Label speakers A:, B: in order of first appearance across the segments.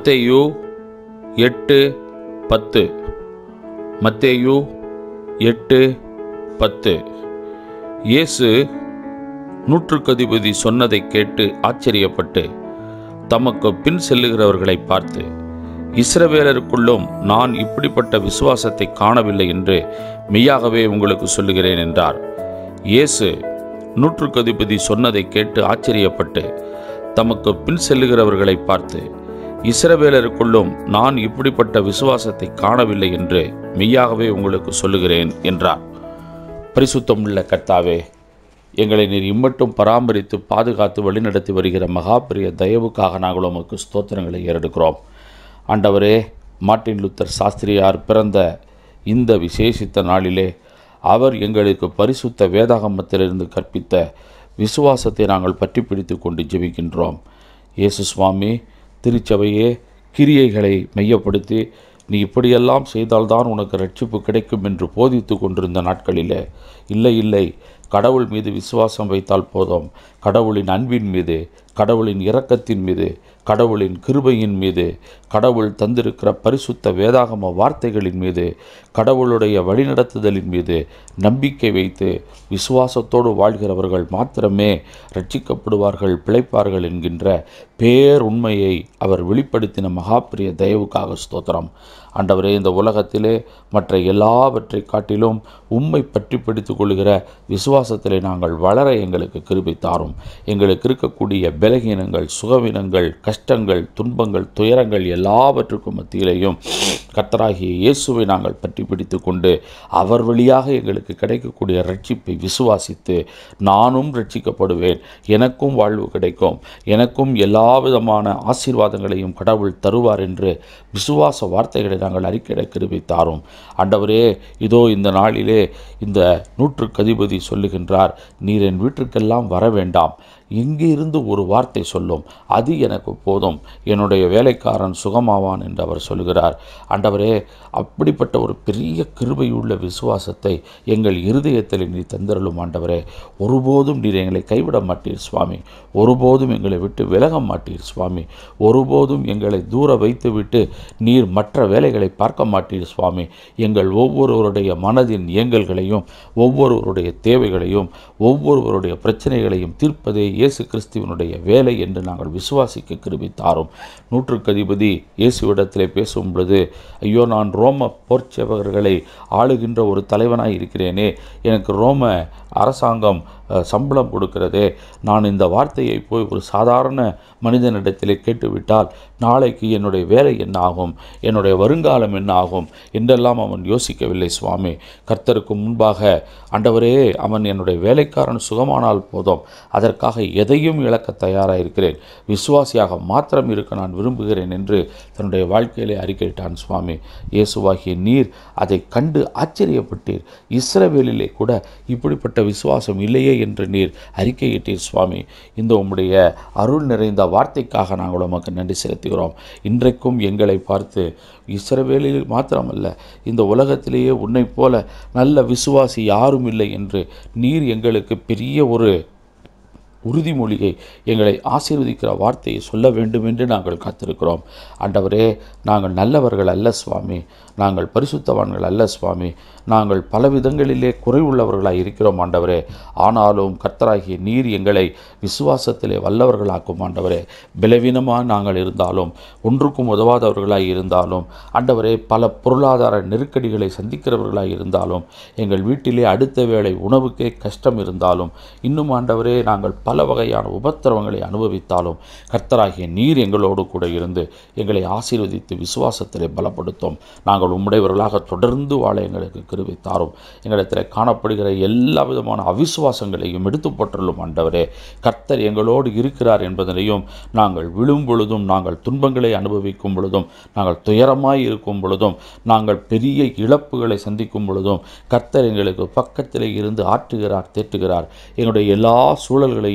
A: மத்தேயு எட்டு பத்து மத்தேயு எட்டு பத்து இயேசு நூற்றுக்கதிபதி சொன்னதை கேட்டு ஆச்சரியப்பட்டு தமக்கு பின் செல்லுகிறவர்களை பார்த்து இஸ்ரவேலருக்குள்ளும் நான் இப்படிப்பட்ட விசுவாசத்தை காணவில்லை என்று மெய்யாகவே உங்களுக்கு சொல்லுகிறேன் என்றார் இயேசு நூற்றுக்கதிபதி சொன்னதை கேட்டு ஆச்சரியப்பட்டு தமக்கு பின் செல்லுகிறவர்களை பார்த்து இஸ்ரவேலருக்குள்ளும் நான் இப்படிப்பட்ட விசுவாசத்தை காணவில்லை என்று மெய்யாகவே உங்களுக்கு சொல்லுகிறேன் என்றார் பரிசுத்தமுள்ள கர்த்தாவே எங்களை நீர் இம்மட்டும் பராமரித்து பாதுகாத்து வழிநடத்தி வருகிற மகாபிரிய தயவுக்காக நாங்கள் உமக்கு ஸ்தோத்திரங்களை ஏறெடுக்கிறோம் ஆண்டவரே மார்ட்டின் லூத்தர் சாஸ்திரியார் பிறந்த இந்த விசேஷித்த நாளிலே அவர் எங்களுக்கு பரிசுத்த வேதாகமத்திலிருந்து கற்பித்த விசுவாசத்தை நாங்கள் பற்றி பிடித்து கொண்டு ஜெபிக்கின்றோம் இயேசு சுவாமி திருச்சபையே கிரியைகளை மையப்படுத்தி நீ இப்படியெல்லாம் செய்தால்தான் உனக்கு ரட்சிப்பு கிடைக்கும் என்று போதித்து கொண்டிருந்த நாட்களிலே இல்லை இல்லை கடவுள் மீது விசுவாசம் வைத்தால் போதும் கடவுளின் அன்பின் மீது கடவுளின் இரக்கத்தின் மீது கடவுளின் கிருபையின் மீது கடவுள் தந்திருக்கிற பரிசுத்த வேதாகம வார்த்தைகளின் மீது கடவுளுடைய வழிநடத்துதலின் மீது நம்பிக்கை வைத்து விசுவாசத்தோடு வாழ்கிறவர்கள் மாத்திரமே ரட்சிக்கப்படுவார்கள் பிழைப்பார்கள் என்கின்ற பேருண்மையை அவர் வெளிப்படுத்தின மகாபிரிய தயவுக்காக ஸ்தோத்திரம் ஆண்டவரே இந்த உலகத்திலே மற்ற எல்லாவற்றை காட்டிலும் உம்மை பற்றி பிடித்துக் கொள்கிற விசுவாசத்திலே நாங்கள் வளர எங்களுக்கு கிருபை தாரும் எங்களுக்கு இருக்கக்கூடிய பலகீனங்கள் சுகவீனங்கள் கஷ்டங்கள் துன்பங்கள் துயரங்கள் எல்லாவற்றுக்கும் மத்தியிலேயும் கர்த்தராகிய இயேசுவை நாங்கள் பற்றி பிடித்து கொண்டு அவர் வழியாக எங்களுக்கு கிடைக்கக்கூடிய ரட்சிப்பை விசுவாசித்து நானும் ரட்சிக்கப்படுவேன் எனக்கும் வாழ்வு கிடைக்கும் எனக்கும் எல்லா விதமான ஆசீர்வாதங்களையும் கடவுள் தருவார் என்று விசுவாச வார்த்தைகளை நாங்கள் அறிக்கையிட கிருபை தாரும் ஆண்டவரே இதோ இந்த நாளிலே இந்த நூற்றுக்கு அதிபதி சொல்லுகின்றார் நீர் என் வீட்டிற்கெல்லாம் வர வேண்டாம் எங்கே இருந்து ஒரு வார்த்தை சொல்லும் அது எனக்கு போதும் என்னுடைய வேலைக்காரன் சுகமாவான் என்று அவர் சொல்கிறார் ஆண்டவரே அப்படிப்பட்ட ஒரு பெரிய கிருபையுள்ள விசுவாசத்தை எங்கள் இருதயத்தில் நீ தந்திரலும் ஆண்டவரே ஒருபோதும் நீர் எங்களை கைவிட மாட்டீர் சுவாமி ஒருபோதும் எங்களை விட்டு விலக மாட்டீர் சுவாமி ஒருபோதும் எங்களை தூர வைத்துவிட்டு நீர் மற்ற வேலைகளை பார்க்க மாட்டீர் சுவாமி எங்கள் ஒவ்வொருவருடைய மனதின் இயங்கல்களையும் ஒவ்வொருவருடைய தேவைகளையும் ஒவ்வொருவருடைய பிரச்சனைகளையும் தீர்ப்பதே இயேசு கிறிஸ்துவனுடைய வேலை என்று நாங்கள் விசுவாசிக்க கிருபி தாரும் நூற்றுக்கு அதிபதி இயேசுவிடத்திலே பேசும் பொழுது ஐயோ நான் ரோம போர்ச்சேவகர்களை ஆளுகின்ற ஒரு தலைவனாய் இருக்கிறேனே எனக்கு ரோம அரசாங்கம் அஹ், சம்பளம் கொடுக்கிறதே நான் இந்த வார்த்தையை போய் ஒரு சாதாரண மனிதனிடத்திலே கேட்டுவிட்டால் நாளைக்கு என்னுடைய வேலை என்ன ஆகும் என்னுடைய வருங்காலம் என்ன ஆகும் என்றெல்லாம் அவன் யோசிக்கவில்லை சுவாமி கர்த்தருக்கு முன்பாக ஆண்டவரே அவன் என்னுடைய வேலைக்காரன் சுகமானால் போதும் அதற்காக எதையும் இழக்க தயாராக இருக்கிறேன் விசுவாசியாக மாத்திரம் இருக்க நான் விரும்புகிறேன் என்று தன்னுடைய வாழ்க்கையிலே அறிக்கையிட்டான் சுவாமி இயேசுவாகிய நீர் அதை கண்டு ஆச்சரியப்பட்டீர் இஸ்ரவேலிலே கூட இப்படிப்பட்ட விசுவாசம் இல்லையே என்று நீர் அறிக்கையிட்டீர் சுவாமி இந்த உம்முடைய அருள் நிறைந்த வார்த்தைக்காக நாங்கள் உமக்கு நன்றி செலுத்துகிறோம் இன்றைக்கும் எங்களை பார்த்து இஸ்ரவேலில் மாத்திரமல்ல இந்த உலகத்திலேயே உன்னைப் போல நல்ல விசுவாசி யாரும் இல்லை என்று நீர் எங்களுக்கு பெரிய ஒரு உறுதிமொழியை எங்களை ஆசீர்வதிக்கிற வார்த்தையை சொல்ல வேண்டும் என்று நாங்கள் காத்திருக்கிறோம் ஆண்டவரே நாங்கள் நல்லவர்கள் அல்ல சுவாமி நாங்கள் பரிசுத்தவான்கள் அல்ல சுவாமி நாங்கள் பல விதங்களிலே குறைவுள்ளவர்களாய் இருக்கிறோம் ஆண்டவரே ஆனாலும் கர்த்தராகிய நீர் எங்களை விசுவாசத்திலே வல்லவர்களாக்கும் ஆண்டவரே பலவீனமாக நாங்கள் இருந்தாலும் ஒன்றுக்கும் உதவாதவர்களாய் இருந்தாலும் ஆண்டவரே பல பொருளாதார நெருக்கடிகளை சந்திக்கிறவர்களாய் இருந்தாலும் எங்கள் வீட்டிலே அடுத்த வேளை உணவுக்கே கஷ்டம் இருந்தாலும் இன்னும் ஆண்டவரே நாங்கள் பல வகையான உபத்திரவங்களை அனுபவித்தாலும் கர்த்தராகிய நீர் எங்களோடு கூட இருந்து எங்களை ஆசீர்வதித்து விசுவாசத்திலே பலப்படுத்தும் நாங்கள் உம்முடையவர்களாக தொடர்ந்து வாழ எங்களுக்கு கிருபை தாரும் எங்களிடத்தில் காணப்படுகிற எல்லா விதமான அவிசுவாசங்களையும் எடுத்து போற்றலும் ஆண்டவரே கர்த்தர் எங்களோடு இருக்கிறார் என்பதனையும் நாங்கள் விழும் பொழுதும் நாங்கள் துன்பங்களை அனுபவிக்கும் பொழுதும் நாங்கள் துயரமாய் இருக்கும் பொழுதும் நாங்கள் பெரிய இழப்புகளை சந்திக்கும் பொழுதும் கர்த்தர் எங்களுக்கு பக்கத்திலே இருந்து ஆற்றுகிறார் தேற்றுகிறார் எங்களுடைய எல்லா சூழல்களையும்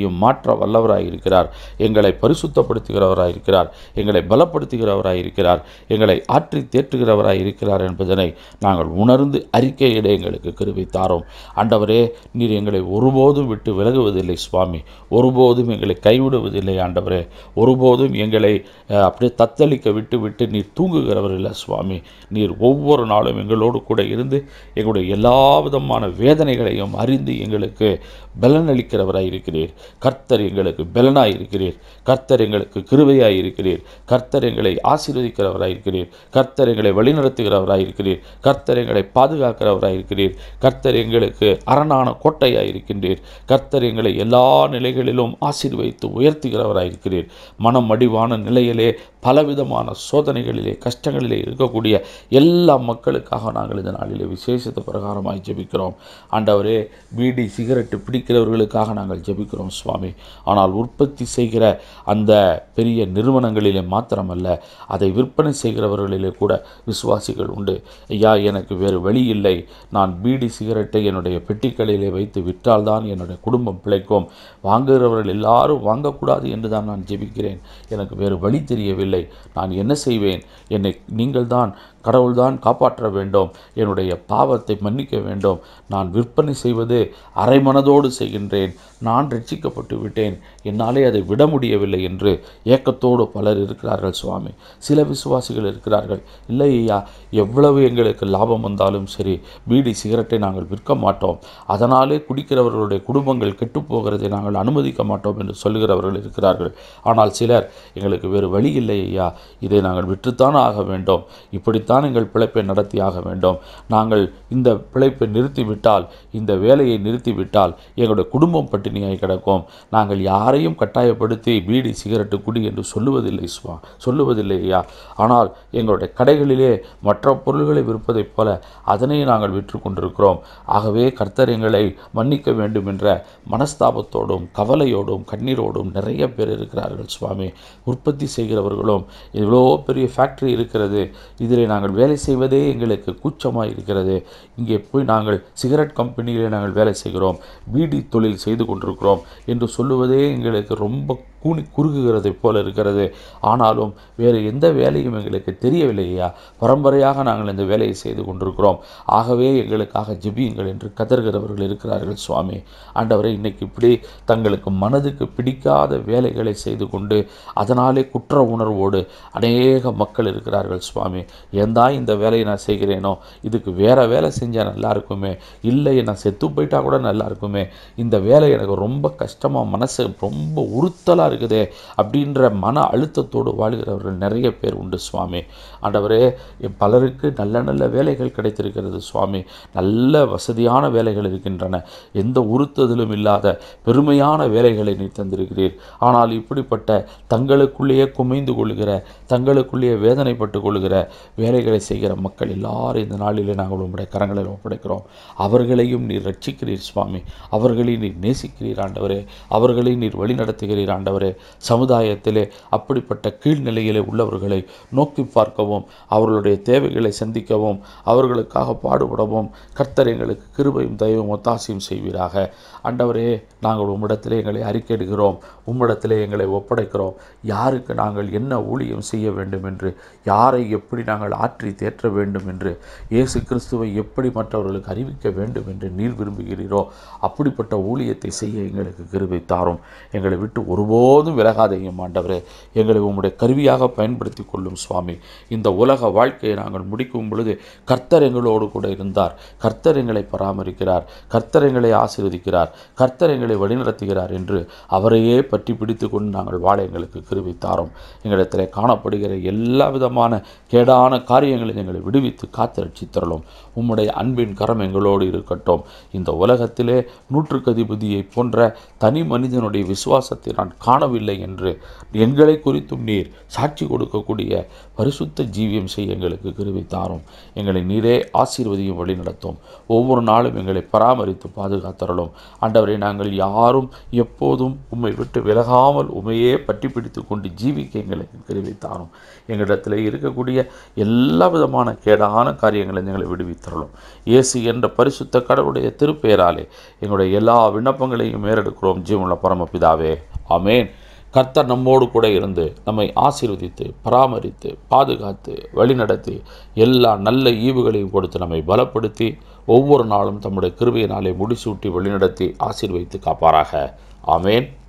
A: வாழ்க்கையையும் மாற்ற வல்லவராய் இருக்கிறார் எங்களை பரிசுத்தப்படுத்துகிறவராய் இருக்கிறார் எங்களை பலப்படுத்துகிறவராய் இருக்கிறார் எங்களை ஆற்றி தேற்றுகிறவராய் இருக்கிறார் என்பதனை நாங்கள் உணர்ந்து அறிக்கையிட எங்களுக்கு கிருபை தாரோம் ஆண்டவரே நீர் எங்களை ஒருபோதும் விட்டு விலகுவதில்லை சுவாமி ஒருபோதும் எங்களை கைவிடுவதில்லை ஆண்டவரே ஒருபோதும் எங்களை அஹ், அப்படியே தத்தளிக்க விட்டு விட்டு நீர் தூங்குகிறவர் இல்லை சுவாமி நீர் ஒவ்வொரு நாளும் எங்களோடு கூட இருந்து எங்களுடைய எல்லா விதமான வேதனைகளையும் அறிந்து எங்களுக்கு பலனளிக்கிறவராய் இருக்கிறீர் கர்த்தர் எங்களுக்கு பலனாய் இருக்கிறீர் கர்த்தர் எங்களுக்கு கிருபையாய் இருக்கிறீர் கர்த்தர் எங்களை ஆசீர்வதிக்கிறவராய் இருக்கிறீர் கர்த்தர் எங்களை வழிநடத்துகிறவராய் இருக்கிறீர் கர்த்தர் எங்களை பாதுகாக்கிறவராய் இருக்கிறீர் கர்த்தர் எங்களுக்கு அரணான கோட்டையாய் இருக்கின்றீர் கர்த்தர் எங்களை எல்லா நிலைகளிலும் ஆசீர்வதித்து உயர்த்துகிறவராய் இருக்கிறீர் மனம் மடிவான நிலையிலே பலவிதமான சோதனைகளிலே கஷ்டங்களிலே இருக்கக்கூடிய எல்லா மக்களுக்காக நாங்கள் இந்த நாளிலே விசேஷத்த பிரகாரமாய் ஜெபிக்கிறோம் ஆண்டவரே பீடி சிகரெட்டு பிடிக்கிறவர்களுக்காக நாங்கள் ஜெபிக்கிறோம் சுவாமி ஆனால் உற்பத்தி செய்கிற அந்த பெரிய நிறுவனங்களிலே மாத்திரமல்ல அதை விற்பனை செய்கிறவர்களிலே கூட விசுவாசிகள் உண்டு ஐயா எனக்கு வேறு வழி இல்லை நான் பீடி சிகரெட்டை என்னுடைய பெட்டிகளிலே வைத்து விற்றால்தான் என்னுடைய குடும்பம் பிழைக்கும் வாங்குகிறவர்கள் எல்லாரும் வாங்கக்கூடாது என்று தான் நான் ஜெபிக்கிறேன் எனக்கு வேறு வழி தெரியவில்லை நான் என்ன செய்வேன் என்னை நீங்கள்தான் கடவுள்தான் காப்பாற்ற வேண்டும் என்னுடைய பாவத்தை மன்னிக்க வேண்டும் நான் விற்பனை செய்வது அரைமனதோடு செய்கின்றேன் நான் ரட்சிக்கப்பட்டு விட்டேன் என்னாலே அதை விட முடியவில்லை என்று ஏக்கத்தோடு பலர் இருக்கிறார்கள் சுவாமி சில விசுவாசிகள் இருக்கிறார்கள் இல்லை ஐயா எவ்வளவு எங்களுக்கு லாபம் வந்தாலும் சரி பீடி சிகரெட்டை நாங்கள் விற்க மாட்டோம் அதனாலே குடிக்கிறவர்களுடைய குடும்பங்கள் கெட்டுப்போகிறதை நாங்கள் அனுமதிக்க மாட்டோம் என்று சொல்லுகிறவர்கள் இருக்கிறார்கள் ஆனால் சிலர் எங்களுக்கு வேறு வழி இல்லை ஐயா இதை நாங்கள் விற்றுத்தான் ஆக வேண்டும் இப்படித்தான் எங்கள் பிழைப்பை நடத்தி ஆக வேண்டும் நாங்கள் இந்த பிழைப்பை நிறுத்திவிட்டால் இந்த வேலையை நிறுத்திவிட்டால் எங்களுடைய குடும்பம் பட்டினியாய் கிடக்கும் நாங்கள் யாரையும் கட்டாயப்படுத்தி பீடி சிகரெட்டு குடி என்று சொல்லுவதில்லை சுவா சொல்லுவதில்லை ஐயா ஆனால் எங்களுடைய கடைகளிலே மற்ற பொருள்களை விற்பதைப் போல அதனை நாங்கள் விற்று கொண்டிருக்கிறோம் ஆகவே கர்த்தர் எங்களை மன்னிக்க வேண்டும் என்ற மனஸ்தாபத்தோடும் கவலையோடும் கண்ணீரோடும் நிறைய பேர் இருக்கிறார்கள் சுவாமி உற்பத்தி செய்கிறவர்களும் இவ்வளோ பெரிய ஃபேக்டரி இருக்கிறது இதில் நாங்கள் வேலை செய்வதே எங்களுக்கு கூச்சமாக இருக்கிறது இங்கே போய் நாங்கள் சிகரெட் கம்பெனியிலே நாங்கள் வேலை செய்கிறோம் பீடி தொழில் செய்து கொண்டிருக்கிறோம் என்று சொல்லுவதே எங்களுக்கு ரொம்ப கூனி குறுகுகிறதைப் போல இருக்கிறது ஆனாலும் வேறு எந்த வேலையும் எங்களுக்கு தெரியவில்லையா பரம்பரையாக நாங்கள் இந்த வேலையை செய்து கொண்டிருக்கிறோம் ஆகவே எங்களுக்காக ஜெபியுங்கள் என்று கதறுகிறவர்கள் இருக்கிறார்கள் சுவாமி ஆண்டவரை இன்னைக்கு இப்படி தங்களுக்கு மனதுக்கு பிடிக்காத வேலைகளை செய்து கொண்டு அதனாலே குற்ற உணர்வோடு அநேக மக்கள் இருக்கிறார்கள் சுவாமி ஏந்தா இந்த வேலையை நான் செய்கிறேனோ இதுக்கு வேற வேலை செஞ்சால் நல்லா இருக்குமே இல்லை நான் செத்து போயிட்டா கூட நல்லா இருக்குமே இந்த வேலை எனக்கு ரொம்ப கஷ்டமாக மனசு ரொம்ப உறுத்தலாக இருக்குதே அப்படின்ற மன அழுத்தத்தோடு வாழ்கிறவர்கள் நிறைய பேர் உண்டு சுவாமி ஆண்டவரே என் பலருக்கு நல்ல நல்ல வேலைகள் கிடைத்திருக்கிறது சுவாமி நல்ல வசதியான வேலைகள் இருக்கின்றன எந்த உறுத்துதலும் இல்லாத பெருமையான வேலைகளை நீ தந்திருக்கிறீர் ஆனால் இப்படிப்பட்ட தங்களுக்குள்ளேயே குமைந்து கொள்கிற தங்களுக்குள்ளேயே வேதனைப்பட்டு கொள்கிற வேலைகளை செய்கிற மக்கள் எல்லாரும் இந்த நாளிலே நாங்கள் உங்களுடைய கரங்களில் ஒப்படைக்கிறோம் அவர்களையும் நீர் ரட்சிக்கிறீர் சுவாமி அவர்களையும் நீர் நேசிக்கிறீர் ஆண்டவரே அவர்களை நீர் வழிநடத்துகிறீர் ஆண்டவரே சமுதாயத்திலே அப்படிப்பட்ட கீழ்நிலையிலே உள்ளவர்களை நோக்கி பார்க்கவும் அவர்களுடைய தேவைகளை சந்திக்கவும் அவர்களுக்காக பாடுபடவும் கர்த்தர் எங்களுக்கு கிருபையும் தயவும் ஒத்தாசையும் செய்வீராக ஆண்டவரே நாங்கள் உம்மிடத்திலே எங்களை அறிக்கையிடுகிறோம் உம்மிடத்திலே எங்களை ஒப்படைக்கிறோம் யாருக்கு நாங்கள் என்ன ஊழியம் செய்ய வேண்டும் என்று யாரை எப்படி நாங்கள் ஆற்றி தேற்ற வேண்டும் என்று இயேசு கிறிஸ்துவை எப்படி மற்றவர்களுக்கு அறிவிக்க வேண்டும் என்று நீர் விரும்புகிறீரோ அப்படிப்பட்ட ஊழியத்தை செய்ய எங்களுக்கு கிருபை தாரும் எங்களை விட்டு ஒருபோதும் விலகாதையும் ஆண்டவரே எங்களை உம்முடைய கருவியாக பயன்படுத்தி கொள்ளும் சுவாமி இந்த உலக வாழ்க்கையை நாங்கள் முடிக்கும் பொழுது கர்த்தர் எங்களோடு கூட இருந்தார் கர்த்தர் எங்களை பராமரிக்கிறார் கர்த்தர் எங்களை ஆசீர்வதிக்கிறார் கர்த்தர் எங்களை வழிநடத்துகிறார் என்று அவரையே பற்றி பிடித்து கொண்டு நாங்கள் வாழ எங்களுக்கு கிருபை தாரும் எங்களிடத்தில் காணப்படுகிற எல்லா விதமான கேடான காரியங்களை எங்களை விடுவித்து காத்து ரட்சித்தரலும் உம்முடைய அன்பின் கரம் எங்களோடு இருக்கட்டும் இந்த உலகத்திலே நூற்றுக்கு அதிபதியை போன்ற தனி மனிதனுடைய விசுவாசத்தை நான் காண காணவில்லை என்று எங்களை குறித்தும் நீர் சாட்சி கொடுக்கக்கூடிய பரிசுத்த ஜீவியம் செய்ய எங்களுக்கு கிருபை தாரும் எங்களை நீரே ஆசீர்வதியும் வழி நடத்தும் ஒவ்வொரு நாளும் எங்களை பராமரித்து பாதுகாத்தரலும் ஆண்டவரை நாங்கள் யாரும் எப்போதும் உம்மை விட்டு விலகாமல் உமையே பற்றி பிடித்து கொண்டு ஜீவிக்க எங்களுக்கு கிருபை தாரும் எங்களிடத்தில் இருக்கக்கூடிய எல்லா விதமான கேடான காரியங்களை எங்களை விடுவித்தரலும் இயேசு என்ற பரிசுத்த கடவுளுடைய திருப்பெயராலே எங்களுடைய எல்லா விண்ணப்பங்களையும் ஏறெடுக்கிறோம் ஜீவனுள்ள பரமபிதாவே ஆமேன் கர்த்தர் நம்மோடு கூட இருந்து நம்மை ஆசீர்வதித்து பராமரித்து பாதுகாத்து வழிநடத்தி எல்லா நல்ல ஈவுகளையும் கொடுத்து நம்மை பலப்படுத்தி ஒவ்வொரு நாளும் தம்முடைய கிருபையினாலே முடிசூட்டி வழிநடத்தி ஆசீர்வதித்து காப்பாராக ஆமேன்